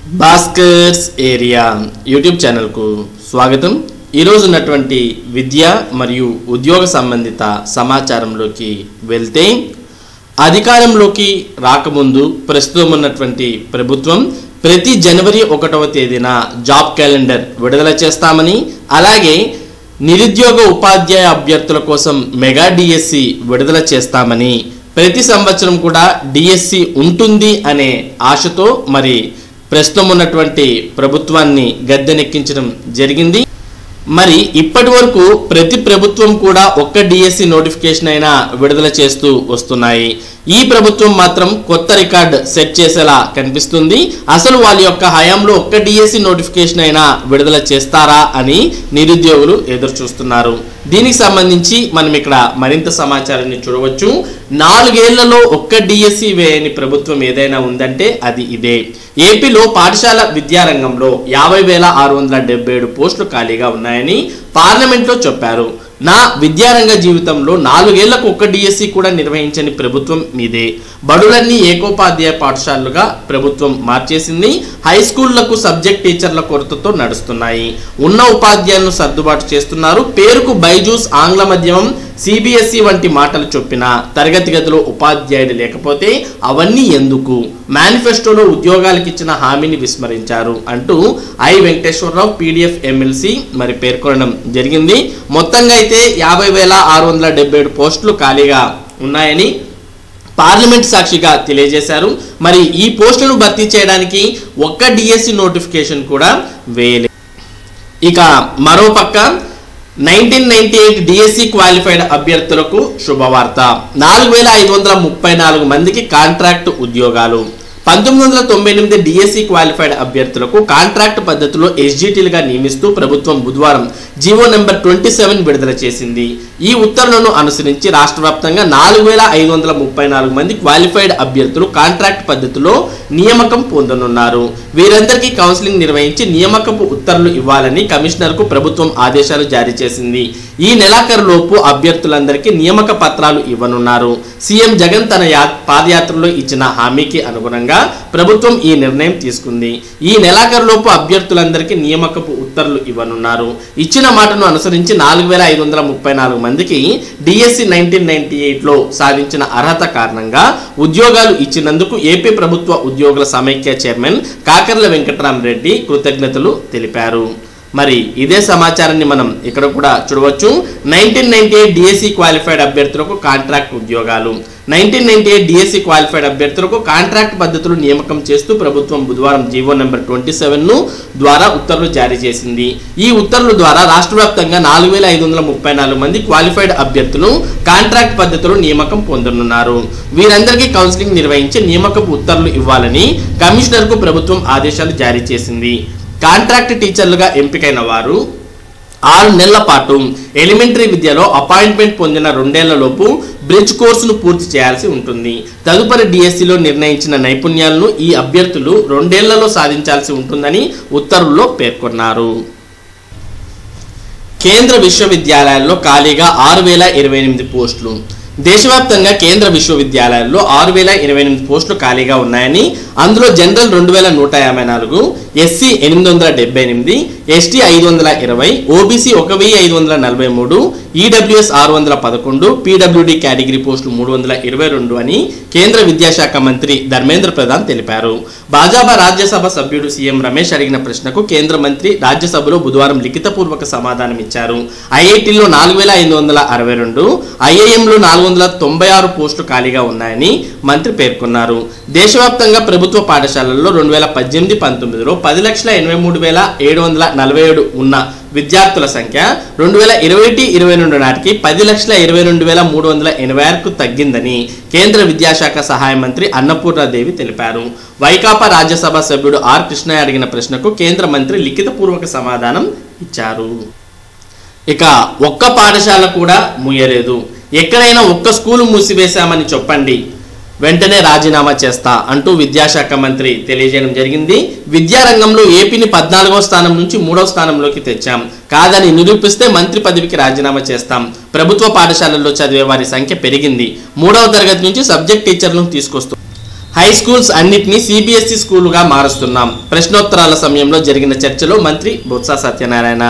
Bhaskar's area YouTube ఛానల్కు స్వాగతం ఈరోజు ఉన్నటువంటి విద్య మరియు ఉద్యోగ సంబంధిత సమాచారంలోకి వెళ్తే అధికారంలోకి రాకముందు ప్రస్తుతం ఉన్నటువంటి ప్రభుత్వం ప్రతి జనవరి ఒకటవ తేదీన జాబ్ క్యాలెండర్ విడుదల చేస్తామని అలాగే నిరుద్యోగ ఉపాధ్యాయ అభ్యర్థుల కోసం మెగా డిఎస్సి విడుదల చేస్తామని ప్రతి సంవత్సరం కూడా డిఎస్సి ఉంటుంది అనే ఆశతో మరి ప్రస్తుతం ఉన్నటువంటి ప్రభుత్వాన్ని గద్దెనెక్కించడం జరిగింది మరి ఇప్పటి వరకు ప్రతి ప్రభుత్వం కూడా ఒక్క డిఎస్సి నోటిఫికేషన్ అయినా విడుదల చేస్తూ వస్తున్నాయి ఈ ప్రభుత్వం మాత్రం కొత్త రికార్డ్ సెట్ చేసేలా కనిపిస్తుంది అసలు వాళ్ళ యొక్క హయాంలో ఒక్క డిఎస్సి నోటిఫికేషన్ అయినా విడుదల చేస్తారా అని నిరుద్యోగులు ఎదురు చూస్తున్నారు దీనికి సంబంధించి మనం ఇక్కడ మరింత సమాచారాన్ని చూడవచ్చు నాలుగేళ్లలో ఒక్క డిఎస్సి వేయని ప్రభుత్వం ఏదైనా ఉందంటే అది ఇదే ఏపీలో పాఠశాల విద్యారంగంలో యాభై వేల ఆరు వందల డెబ్బై ఏడు పోస్టులు ఖాళీగా ఉన్నాయని పార్లమెంట్లో చెప్పారు నా విద్యారంగ జీవితంలో నాలుగేళ్లకు ఒక్క డిఎస్సి కూడా నిర్వహించని ప్రభుత్వం మీదే బడులన్నీ ఏకోపాధ్యాయ పాఠశాలలుగా ప్రభుత్వం మార్చేసింది హై స్కూళ్లకు సబ్జెక్ట్ టీచర్ల కొరతతో నడుస్తున్నాయి ఉన్న ఉపాధ్యాయులను సర్దుబాటు చేస్తున్నారు పేరుకు బైజూస్ ఆంగ్ల మాధ్యమం సిబిఎస్ఈ వంటి మాటలు చొప్పిన తరగతి గదిలో ఉపాధ్యాయుడు లేకపోతే అవన్నీ ఎందుకు మేనిఫెస్టోలో ఉద్యోగాలకు ఇచ్చిన హామీని విస్మరించారు అంటూ ఐ వెంకటేశ్వరరావు పీడిఎఫ్ ఎమ్మెల్సీ మరి పేర్కొనడం జరిగింది మొత్తంగా అయితే యాభై వేల ఆరు వందల డెబ్బై ఏడు పోస్టులు ఖాళీగా ఉన్నాయని పార్లమెంట్ సాక్షిగా తెలియజేశారు మరి ఈ పోస్టులను భర్తీ చేయడానికి ఒక్క డిఎస్సి నోటిఫికేషన్ కూడా వేయలేదు ఇక మరోపక్క nineteen ninety eight DSC qualified అభ్యర్థులకు శుభవార్త నాలుగు వేల ఐదు వందల ముప్పై నాలుగు మందికి కాంట్రాక్ట్ ఉద్యోగాలు పంతొమ్మిది వందల తొంభై ఎనిమిది డిఎస్సి క్వాలిఫైడ్ అభ్యర్థులకు కాంట్రాక్ట్ పద్ధతిలో ఎస్జిటీలుగా నియమిస్తూ ప్రభుత్వం బుధవారం జీవో నెంబర్ ట్వంటీ సెవెన్ విడుదల చేసింది ఈ ఉత్తర్వులను అనుసరించి రాష్ట్ర వ్యాప్తంగా నాలుగు వేల ఐదు వందల ముప్పై నాలుగు మంది క్వాలిఫైడ్ అభ్యర్థులు కాంట్రాక్ట్ పద్ధతిలో నియామకం పొందనున్నారు వీరందరికీ కౌన్సిలింగ్ నిర్వహించి నియామకపు ఉత్తర్వులు ఇవ్వాలని కమిషనర్కు ప్రభుత్వం ఆదేశాలు జారీ చేసింది ఈ నెలాఖరులోపు అభ్యర్థులందరికీ నియామక పత్రాలు ఇవ్వనున్నారు సీఎం జగన్ తన యా పాదయాత్రలో ఇచ్చిన హామీకి అనుగుణంగా ప్రభుత్వం ఈ నిర్ణయం తీసుకుంది ఈ నెలాఖరులోపు అభ్యర్థులందరికీ నియామకపు ఉత్తర్వులు ఇవ్వనున్నారు ఇచ్చిన మాటను అనుసరించి నాలుగు వేల ఐదు వందల ముప్పై నాలుగు మందికి డిఎస్సి నైన్టీన్ నైన్టీ ఎయిట్లో సాధించిన అర్హత కారణంగా ఉద్యోగాలు ఇచ్చినందుకు ఏపీ ప్రభుత్వ ఉద్యోగుల సమైక్య చైర్మన్ కాకర్ల వెంకటరామరెడ్డి కృతజ్ఞతలు తెలిపారు మరి ఇదే సమాచారాన్ని మనం ఇక్కడ కూడా చూడవచ్చు nineteen ninety eight DSC qualified అభ్యర్థులకు కాంట్రాక్ట్ ఉద్యోగాలు nineteen ninety eight DSC qualified అభ్యర్థులకు కాంట్రాక్ట్ పద్ధతులు నియామకం చేస్తూ ప్రభుత్వం బుధవారం జీవో నెంబర్ ట్వంటీ సెవెన్ను ద్వారా ఉత్తర్వులు జారీ చేసింది ఈ ఉత్తర్వుల ద్వారా రాష్ట్ర వ్యాప్తంగా నాలుగు వేల ఐదు వందల ముప్పై నాలుగు మంది క్వాలిఫైడ్ అభ్యర్థులు కాంట్రాక్ట్ పద్ధతిలో నియామకం పొందనున్నారు వీరందరికీ కౌన్సిలింగ్ నిర్వహించి నియామకపు ఉత్తర్వులు ఇవ్వాలని కమిషనర్కు ప్రభుత్వం ఆదేశాలు జారీ చేసింది కాంట్రాక్ట్ టీచర్లుగా ఎంపికైన వారు ఆరు నెలల పాటు ఎలిమెంటరీ విద్యలో అపాయింట్మెంట్ పొందిన రెండేళ్లలోపు బ్రిడ్జ్ కోర్సును పూర్తి చేయాల్సి ఉంటుంది తదుపరి డిఎస్సిలో నిర్ణయించిన నైపుణ్యాలను ఈ అభ్యర్థులు రెండేళ్లలో సాధించాల్సి ఉంటుందని ఉత్తర్వుల్లో పేర్కొన్నారు కేంద్ర విశ్వవిద్యాలయాల్లో ఖాళీగా ఆరు వేల ఇరవై ఎనిమిది పోస్టులు దేశవ్యాప్తంగా కేంద్ర విశ్వవిద్యాలయాల్లో ఆరు వేల ఇరవై ఎనిమిది పోస్టులు ఖాళీగా ఉన్నాయని అందులో జనరల్ రెండు వేల నూట యాభై నాలుగు ఎస్సీ ఎనిమిది వందల డెబ్బై ఎనిమిది ఎస్టీ ఐదు వందల ఇరవై ఓబీసీ ఒక వెయ్యి ఐదు వందల నలభై మూడు ఈడబ్ల్యూఎస్ ఆరు వందల పదకొండు పీడబ్ల్యూడి కేటగిరీ పోస్టులు మూడు వందల ఇరవై రెండు అని కేంద్ర విద్యాశాఖ మంత్రి ధర్మేంద్ర ప్రధాన్ తెలిపారు భాజపా రాజ్యసభ సభ్యుడు సీఎం రమేష్ అడిగిన ప్రశ్నకు కేంద్ర మంత్రి రాజ్యసభలో బుధవారం లిఖితపూర్వక సమాధానం ఇచ్చారు ఐఐటీలో నాలుగు వేల ఐదు వందల అరవై రెండు ఐఐఎంలో నాలుగు వందల తొంభై ఆరు పోస్టులు ఖాళీగా ఉన్నాయని మంత్రి పేర్కొన్నారు దేశవ్యాప్తంగా ప్రభుత్వ పాఠశాలల్లో రెండు వేల పద్దెనిమిది పంతొమ్మిదిలో పది లక్షల ఎనభై మూడు వేల ఏడు వందల నలభై ఏడు ఉన్న విద్యార్థుల సంఖ్య రెండు వేల ఇరవై ఒకటి ఇరవై రెండు నాటికి పది లక్షల ఇరవై రెండు వేల మూడు వందల ఎనభై ఆరుకు తగ్గిందని కేంద్ర విద్యాశాఖ సహాయ మంత్రి అన్నపూర్ణాదేవి తెలిపారు వైకాపా రాజ్యసభ సభ్యుడు ఆర్ కృష్ణయ్య అడిగిన ప్రశ్నకు కేంద్ర మంత్రి లిఖితపూర్వక సమాధానం ఇచ్చారు ఇక ఒక్క పాఠశాల కూడా ముయ్యలేదు ఎక్కడైనా ఒక్క స్కూలు మూసివేశామని చెప్పండి వెంటనే రాజీనామా చేస్తా అంటూ విద్యాశాఖ మంత్రి తెలియజేయడం జరిగింది విద్యారంగంలో ఏపీని పద్నాలుగో స్థానం నుంచి మూడవ స్థానంలోకి తెచ్చాం కాదని నిరూపిస్తే మంత్రి పదవికి రాజీనామా చేస్తాం ప్రభుత్వ పాఠశాలల్లో చదివే వారి సంఖ్య పెరిగింది మూడవ తరగతి నుంచి సబ్జెక్ట్ టీచర్లను తీసుకొస్తూ హై స్కూల్స్ అన్నిటినీ సిబిఎస్ఈ స్కూలుగా మారుస్తున్నాం ప్రశ్నోత్తరాల సమయంలో జరిగిన చర్చలో మంత్రి బొత్స సత్యనారాయణ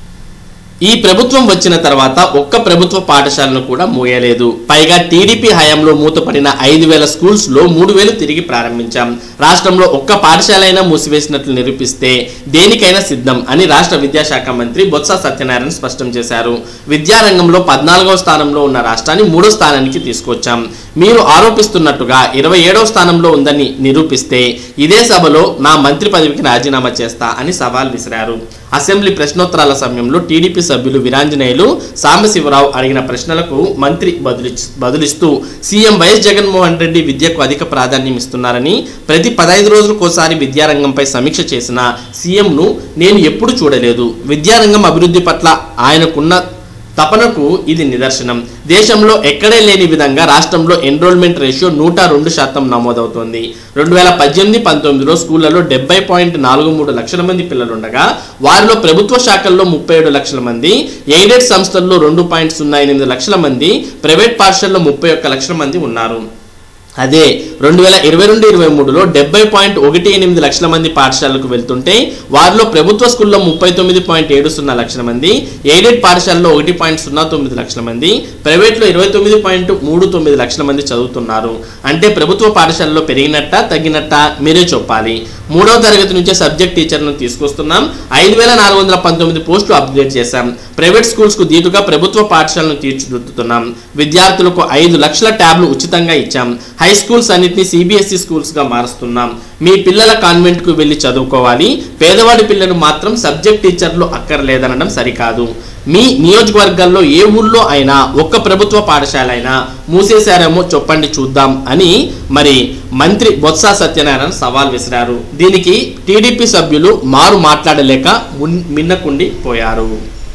ఈ ప్రభుత్వం వచ్చిన తర్వాత ఒక్క ప్రభుత్వ పాఠశాలను కూడా మూయలేదు పైగా టీడీపీ హయాంలో మూతపడిన ఐదు వేల స్కూల్స్ లో మూడు వేలు తిరిగి ప్రారంభించాం రాష్ట్రంలో ఒక్క పాఠశాల అయినా మూసివేసినట్లు నిరూపిస్తే దేనికైనా సిద్ధం అని రాష్ట్ర విద్యాశాఖ మంత్రి బొత్స సత్యనారాయణ స్పష్టం చేశారు విద్యారంగంలో పద్నాలుగవ స్థానంలో ఉన్న రాష్ట్రాన్ని మూడో స్థానానికి తీసుకొచ్చాం మీరు ఆరోపిస్తున్నట్టుగా ఇరవై ఏడవ స్థానంలో ఉందని నిరూపిస్తే ఇదే సభలో నా మంత్రి పదవికి రాజీనామా చేస్తా అని సవాల్ విసిరారు అసెంబ్లీ ప్రశ్నోత్తరాల సమయంలో టీడీపీ సభ్యులు వీరాంజనేయులు సాంబశివరావు అడిగిన ప్రశ్నలకు మంత్రి బదులి బదులిస్తూ సీఎం వైఎస్ జగన్మోహన్ రెడ్డి విద్యకు అధిక ప్రాధాన్యం ఇస్తున్నారని ప్రతి పదహైదు రోజులకోసారి విద్యారంగంపై సమీక్ష చేసిన సీఎంను నేను ఎప్పుడు చూడలేదు విద్యారంగం అభివృద్ధి పట్ల ఆయనకున్న తపనకు ఇది నిదర్శనం దేశంలో ఎక్కడే లేని విధంగా రాష్ట్రంలో ఎన్రోల్మెంట్ రేషియో నూట రెండు శాతం నమోదవుతోంది రెండు వేల పద్దెనిమిది పంతొమ్మిదిలో స్కూళ్లలో డెబ్బై పాయింట్ నాలుగు మూడు లక్షల మంది పిల్లలుండగా వారిలో ప్రభుత్వ శాఖల్లో ముప్పై ఏడు లక్షల మంది ఎయిడెడ్ సంస్థల్లో రెండు పాయింట్ సున్నా ఎనిమిది లక్షల మంది ప్రైవేట్ పాఠశాలలో ముప్పై ఒక్క లక్షల మంది ఉన్నారు అదే రెండు వేల ఇరవై రెండు ఇరవై మూడులో డెబ్బై పాయింట్ ఒకటి ఎనిమిది లక్షల మంది పాఠశాలకు వెళ్తుంటే వారిలో ప్రభుత్వ స్కూల్లో ముప్పై తొమ్మిది పాయింట్ ఏడు సున్నా లక్షల మంది ఎయిడెడ్ పాఠశాలలో ఒకటి పాయింట్ సున్నా తొమ్మిది లక్షల మంది ప్రైవేట్లో ఇరవై తొమ్మిది పాయింట్ మూడు తొమ్మిది లక్షల మంది చదువుతున్నారు అంటే ప్రభుత్వ పాఠశాలలో పెరిగినట్ట తగ్గినట్ట మీరే చెప్పాలి మూడవ తరగతి నుంచే సబ్జెక్ట్ టీచర్లను తీసుకొస్తున్నాం ఐదు వేల నాలుగు వందల పంతొమ్మిది పోస్టులు అప్డేట్ చేశాం ప్రైవేట్ స్కూల్స్కు దీటుగా ప్రభుత్వ పాఠశాలను తీర్చిదిద్దుతున్నాం విద్యార్థులకు ఐదు లక్షల ట్యాబ్లు ఉచితంగా ఇచ్చాం హై స్కూల్స్ అన్నింటినీ సిబిఎస్ఈ స్కూల్స్గా మారుస్తున్నాం మీ పిల్లల కాన్వెంట్కు వెళ్ళి చదువుకోవాలి పేదవాడి పిల్లలు మాత్రం సబ్జెక్ట్ టీచర్లు అక్కర్లేదనడం సరికాదు మీ నియోజకవర్గాల్లో ఏ ఊళ్ళో అయినా ఒక్క ప్రభుత్వ పాఠశాల అయినా మూసేశారేమో చెప్పండి చూద్దాం అని మరి మంత్రి బొత్స సత్యనారాయణ సవాల్ విసిరారు దీనికి టీడీపీ సభ్యులు మారు మాట్లాడలేక మున్- మిన్నకుండి పోయారు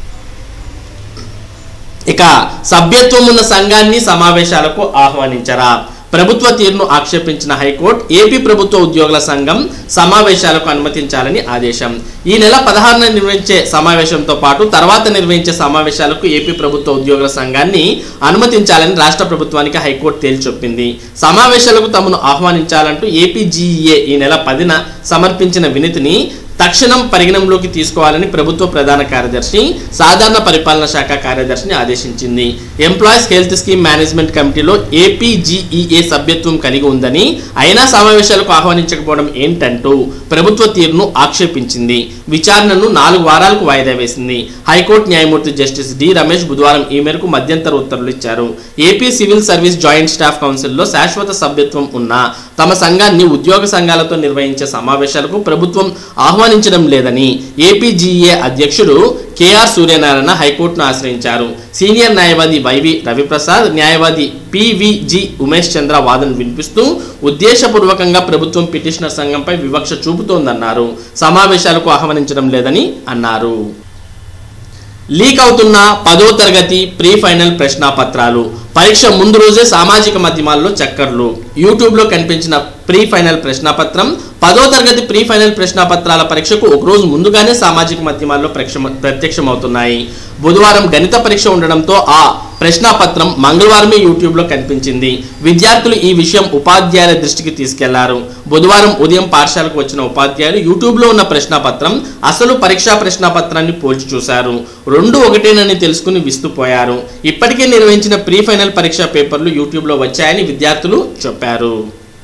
ఇక సభ్యత్వం ఉన్న సంఘాన్ని సమావేశాలకు ఆహ్వానించరా ప్రభుత్వ తీరును ఆక్షేపించిన హైకోర్టు ఏపీ ప్రభుత్వ ఉద్యోగుల సంఘం సమావేశాలకు అనుమతించాలని ఆదేశం ఈ నెల పదహారున నిర్వహించే సమావేశంతో పాటు తర్వాత నిర్వహించే సమావేశాలకు ఏపీ ప్రభుత్వ ఉద్యోగుల సంఘాన్ని అనుమతించాలని రాష్ట్ర ప్రభుత్వానికి హైకోర్టు తేల్చొప్పింది సమావేశాలకు తమను ఆహ్వానించాలంటూ ఏపీజీఈఏ ఈ నెల పదిన సమర్పించిన వినతిని తక్షణం పరిగణంలోకి తీసుకోవాలని ప్రభుత్వ ప్రధాన కార్యదర్శి సాధారణ పరిపాలన శాఖ కార్యదర్శిని ఆదేశించింది ఎంప్లాయీస్ హెల్త్ స్కీమ్ మేనేజ్మెంట్ కమిటీలో ఏపీజీఈఏ సభ్యత్వం కలిగి ఉందని అయినా సమావేశాలకు ఆహ్వానించకపోవడం ఏంటంటూ ప్రభుత్వ తీరును ఆక్షేపించింది విచారణను నాలుగు వారాలకు వాయిదా వేసింది హైకోర్టు న్యాయమూర్తి జస్టిస్ డి రమేష్ బుధవారం ఈ మేరకు మధ్యంతర ఉత్తర్వులు ఇచ్చారు AP civil service joint staff కౌన్సిల్లో శాశ్వత సభ్యత్వం ఉన్న తమ సంఘాన్ని ఉద్యోగ సంఘాలతో నిర్వహించే సమావేశాలకు ప్రభుత్వం ఆహ్వానించడం లేదని ఏపీజీఏ అధ్యక్షుడు కేఆర్ సూర్యనారాయణ హైకోర్టును ఆశ్రయించారు సీనియర్ న్యాయవాది వైవి రవిప్రసాద్ న్యాయవాది పివిజి ఉమేష్ చంద్ర వాదన వినిపిస్తూ ఉద్దేశపూర్వకంగా ప్రభుత్వం పిటిషనర్ సంఘంపై వివక్ష చూపుతోందన్నారు సమావేశాలకు ఆహ్వానించడం లేదని అన్నారు లీక్ అవుతున్న పదో తరగతి ప్రీ ఫైనల్ ప్రశ్నాపత్రాలు పరీక్ష ముందు రోజే సామాజిక మాధ్యమాల్లో చక్కర్లు యూట్యూబ్లో కనిపించిన ప్రీ ఫైనల్ ప్రశ్నాపత్రం పదో తరగతి ప్రీ ఫైనల్ ప్రశ్నాపత్రాల పరీక్షకు ఒక రోజు ముందుగానే సామాజిక మాధ్యమాల్లో ప్రక్షమ- ప్రత్యక్షమవుతున్నాయి బుధవారం గణిత పరీక్ష ఉండడంతో ఆ ప్రశ్నాపత్రం మంగళవారమే యూట్యూబ్లో కనిపించింది విద్యార్థులు ఈ విషయం ఉపాధ్యాయుల దృష్టికి తీసుకెళ్లారు బుధవారం ఉదయం పాఠశాలకు వచ్చిన ఉపాధ్యాయులు యూట్యూబ్లో ఉన్న ప్రశ్నాపత్రం అసలు పరీక్షా ప్రశ్నాపత్రాన్ని పోల్చి చూశారు రెండు ఒకటేనని తెలుసుకుని విస్తుపోయారు ఇప్పటికే నిర్వహించిన ప్రీ ఫైనల్ పరీక్షా పేపర్లు యూట్యూబ్లో వచ్చాయని విద్యార్థులు చెప్పారు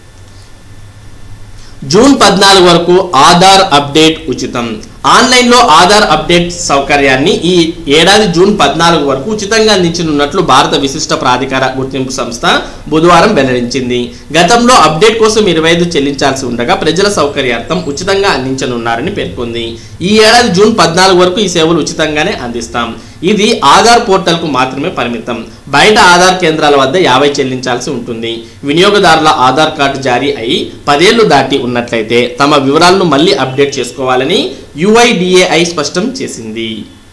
జూన్ పద్నాలుగు వరకు ఆధార్ అప్డేట్ ఉచితం ఆన్లైన్లో ఆధార్ అప్డేట్ సౌకర్యాన్ని ఈ ఏడాది జూన్ పద్నాలుగు వరకు ఉచితంగా అందించనున్నట్లు భారత విశిష్ట ప్రాధికార గుర్తింపు సంస్థ బుధవారం వెల్లడించింది గతంలో అప్డేట్ కోసం ఇరవై ఐదు చెల్లించాల్సి ఉండగా ప్రజల సౌకర్యార్థం ఉచితంగా అందించనున్నారని పేర్కొంది ఈ ఏడాది జూన్ పద్నాలుగు వరకు ఈ సేవలు ఉచితంగానే అందిస్తాం ఇది ఆధార్ పోర్టల్కు మాత్రమే పరిమితం బయట ఆధార్ కేంద్రాల వద్ద యాభై చెల్లించాల్సి ఉంటుంది వినియోగదారుల ఆధార్ కార్డు జారీ అయి పదేళ్లు దాటి ఉన్నట్లయితే తమ వివరాలను మళ్ళీ అప్డేట్ చేసుకోవాలని యుఐడిఏఐ స్పష్టం చేసింది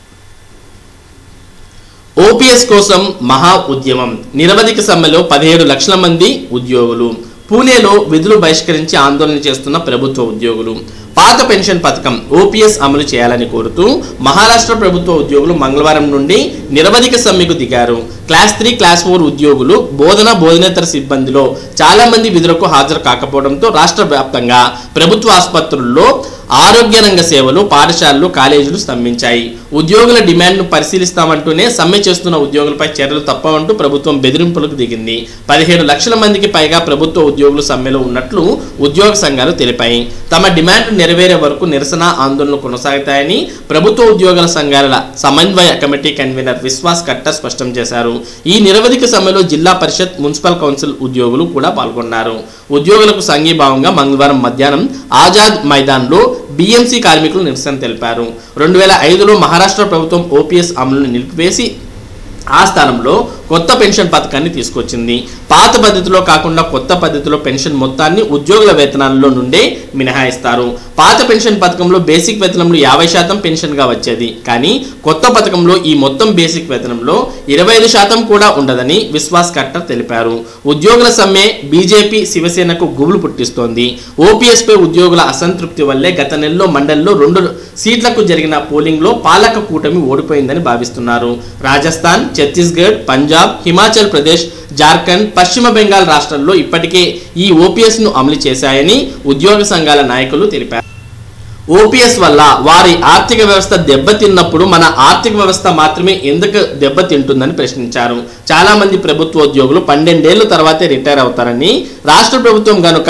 ఓపీఎస్ కోసం మహా ఉద్యమం నిరవధిక సమ్మెలో పదిహేడు లక్షల మంది ఉద్యోగులు పూణేలో విధులు బహిష్కరించి ఆందోళన చేస్తున్న ప్రభుత్వ ఉద్యోగులు పాత పెన్షన్ పథకం ఓపీఎస్ అమలు చేయాలని కోరుతూ మహారాష్ట్ర ప్రభుత్వ ఉద్యోగులు మంగళవారం నుండి నిరవధిక సమ్మెకు దిగారు క్లాస్ త్రీ క్లాస్ ఫోర్ ఉద్యోగులు బోధన బోధనేతర సిబ్బందిలో చాలా మంది విధులకు హాజరు కాకపోవడంతో రాష్ట్ర వ్యాప్తంగా ప్రభుత్వ ఆసుపత్రుల్లో ఆరోగ్య రంగ సేవలు పాఠశాలలు కాలేజీలు స్తంభించాయి ఉద్యోగుల డిమాండ్ను పరిశీలిస్తామంటూనే సమ్మె చేస్తున్న ఉద్యోగులపై చర్యలు తప్పవంటూ ప్రభుత్వం బెదిరింపులకు దిగింది పదిహేడు లక్షల మందికి పైగా ప్రభుత్వ ఉద్యోగులు సమ్మెలో ఉన్నట్లు ఉద్యోగ సంఘాలు తెలిపాయి తమ డిమాండ్ నెరవేరే వరకు నిరసన ఆందోళనలు కొనసాగుతాయని ప్రభుత్వ ఉద్యోగుల సంఘాల సమన్వయ కమిటీ కన్వీనర్ విశ్వాస్ కట్టర్ స్పష్టం చేశారు ఈ నిరవధిక సమ్మెలో జిల్లా పరిషత్ మున్సిపల్ కౌన్సిల్ ఉద్యోగులు కూడా పాల్గొన్నారు ఉద్యోగులకు సంఘీభావంగా మంగళవారం మధ్యాహ్నం ఆజాద్ మైదాన్లో బీఎంసీ కార్మికులు నిరసన తెలిపారు రెండు వేల ఐదులో మహారాష్ట్ర ప్రభుత్వం ఓపీఎస్ అమలును నిలిపివేసి ఆ స్థానంలో కొత్త పెన్షన్ పథకాన్ని తీసుకొచ్చింది పాత పద్ధతిలో కాకుండా కొత్త పద్ధతిలో పెన్షన్ మొత్తాన్ని ఉద్యోగుల వేతనాల్లో నుండే మినహాయిస్తారు పాత పెన్షన్ పథకంలో బేసిక్ వేతనంలో యాభై శాతం పెన్షన్గా వచ్చేది కానీ కొత్త పథకంలో ఈ మొత్తం బేసిక్ వేతనంలో ఇరవై ఐదు శాతం కూడా ఉండదని విశ్వాస్ కట్టర్ తెలిపారు ఉద్యోగుల సమ్మె బీజేపీ శివసేనకు గుబులు పుట్టిస్తోంది ఓపీఎస్ పై ఉద్యోగుల అసంతృప్తి వల్లే గత నెలలో మండలిలో రెండు సీట్లకు జరిగిన పోలింగ్లో పాలక కూటమి ఓడిపోయిందని భావిస్తున్నారు రాజస్థాన్ ఛత్తీస్గఢ్ పంజాబ్ హిమాచల్ ప్రదేశ్ జార్ఖండ్ పశ్చిమ బెంగాల్ రాష్ట్రాల్లో ఇప్పటికే ఈ ఓపీఎస్ ను అమలు చేశాయని ఉద్యోగ సంఘాల నాయకులు తెలిపారు ఓపీఎస్ వల్ల వారి ఆర్థిక వ్యవస్థ దెబ్బతిన్నప్పుడు మన ఆర్థిక వ్యవస్థ మాత్రమే ఎందుకు దెబ్బతింటుందని ప్రశ్నించారు చాలా మంది ప్రభుత్వ ఉద్యోగులు పన్నెండేళ్ల తర్వాతే రిటైర్ అవుతారని రాష్ట్ర ప్రభుత్వం గనుక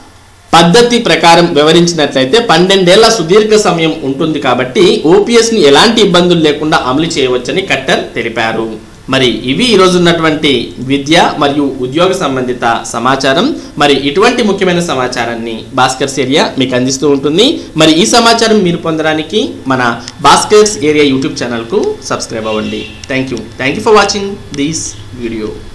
పద్ధతి ప్రకారం వివరించినట్లయితే పన్నెండేళ్ల సుదీర్ఘ సమయం ఉంటుంది కాబట్టి ఓపీఎస్ ని ఎలాంటి ఇబ్బందులు లేకుండా అమలు చేయవచ్చని కట్టర్ తెలిపారు మరి ఇవి ఈరోజు ఉన్నటువంటి విద్య మరియు ఉద్యోగ సంబంధిత సమాచారం మరి ఇటువంటి ముఖ్యమైన సమాచారాన్ని భాస్కర్స్ ఏరియా మీకు అందిస్తూ ఉంటుంది మరి ఈ సమాచారం మీరు పొందడానికి మన భాస్కర్స్ ఏరియా యూట్యూబ్ ఛానల్కు సబ్స్క్రైబ్ అవ్వండి thank you thank you for watching this video